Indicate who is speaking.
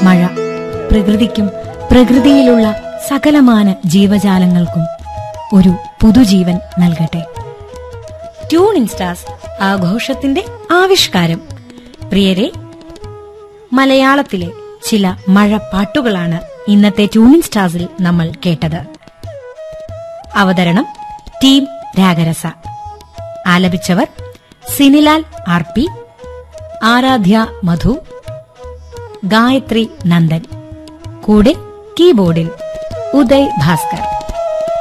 Speaker 1: മഴ പ്രകൃതിക്കും പ്രകൃതിയിലുള്ള സകലമാന ജീവജാലങ്ങൾക്കും ഒരു പുതുജീവൻ നൽകട്ടെ ട്യൂണിംഗ് സ്റ്റാർസ് ആഘോഷത്തിന്റെ ആവിഷ്കാരം പ്രിയരെ മലയാളത്തിലെ ചില മഴപ്പാട്ടുകളാണ് ഇന്നത്തെ ട്യൂണിംഗ് സ്റ്റാർസിൽ നമ്മൾ കേട്ടത് അവതരണം ടീം രാഗരസ ആലപിച്ചവർ സിനിലാൽ ആർ പി ആരാധ്യ മധു ഗായത്രി നന്ദൻ കൂടെ കീബോർഡിൽ ഉദയ് ഭാസ്കർ